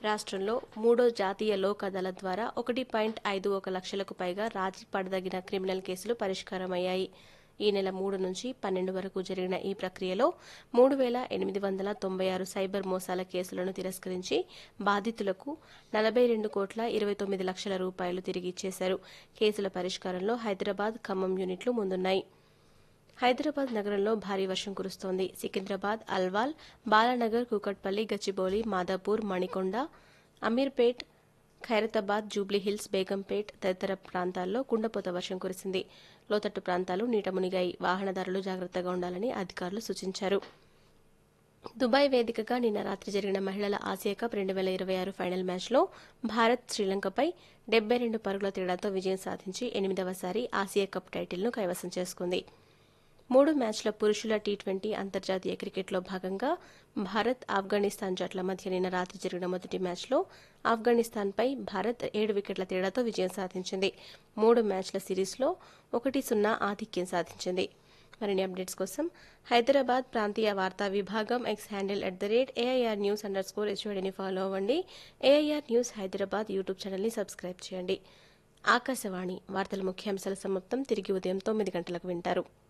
రాష్ట్రంలో మూడో జాతీయ లోక్ అదాలత్ ద్వారా ఒకటి పాయింట్ ఐదు ఒక లక్షలకు పైగా రాజీ పడదగిన క్రిమినల్ కేసులు పరిష్కారమయ్యాయి ఈ నెల మూడు నుంచి పన్నెండు వరకు జరిగిన ఈ ప్రక్రియలో మూడు వేల ఎనిమిది వందల తొంభై ఆరు సైబర్ మోసాల కేసులను తిరస్కరించి బాధితులకు నలభై రెండు కోట్ల ఇరవై తొమ్మిది లక్షల రూపాయలు తిరిగి ఇచ్చేశారు కేసుల పరిష్కారంలో హైదరాబాద్ ఖమ్మం యూనిట్లు ముందున్నాయి హైదరాబాద్ నగరంలో భారీ వర్షం కురుస్తోంది సికింద్రాబాద్ అల్వాల్ బాలానగర్ కూకట్పల్లి గచ్చిబౌలి మాదాపూర్ మణికొండ అమీర్పేట్ ఖైరతాబాద్ జూబ్లీహిల్స్ బేగంపేట్ తదితర ప్రాంతాల్లో కుండపోత వర్షం కురిసింది లోతట్టు ప్రాంతాలు నీట మునిగాయి వాహనదారులు జాగ్రత్తగా ఉండాలని అధికారులు సూచించారు దుబాయ్ వేదికగా నిన్న రాత్రి జరిగిన మహిళల ఆసియా కప్ రెండు వేల ఇరవై ఆరు ఫైనల్ మ్యాచ్లో భారత్ శ్రీలంకపై డెబ్బై రెండు పరుగుల తేడాతో విజయం సాధించి ఎనిమిదవసారి ఆసియా కప్ టైటిల్ను కైవసం చేసుకుంది మూడు మ్యాచ్ల పురుషుల టీ ట్వంటీ అంతర్జాతీయ క్రికెట్లో భాగంగా భారత్ ఆఫ్ఘనిస్తాన్ జట్ల మధ్య నిన్న రాత్రి జరిగిన మొదటి మ్యాచ్లో ఆఫ్ఘనిస్తాన్పై భారత్ ఏడు వికెట్ల తేడాతో విజయం సాధించింది మూడు మ్యాచ్ల సిరీస్లో ఒకటి సున్నా ఆధిక్యం సాధించింది మరిన్ని అప్డేట్స్ కోసం హైదరాబాద్ ప్రాంతీయ వార్తా విభాగం X handle at the rate AIR news underscore హెచ్ఓడిని ఫాలో అవ్వండి ఏఐఆర్ న్యూస్ హైదరాబాద్ యూట్యూబ్ ఛానల్ని సబ్స్క్రైబ్ చేయండి ఆకాశవాణి వార్తల ముఖ్యాంశాల సమాప్తం తిరిగి ఉదయం తొమ్మిది గంటలకు వింటారు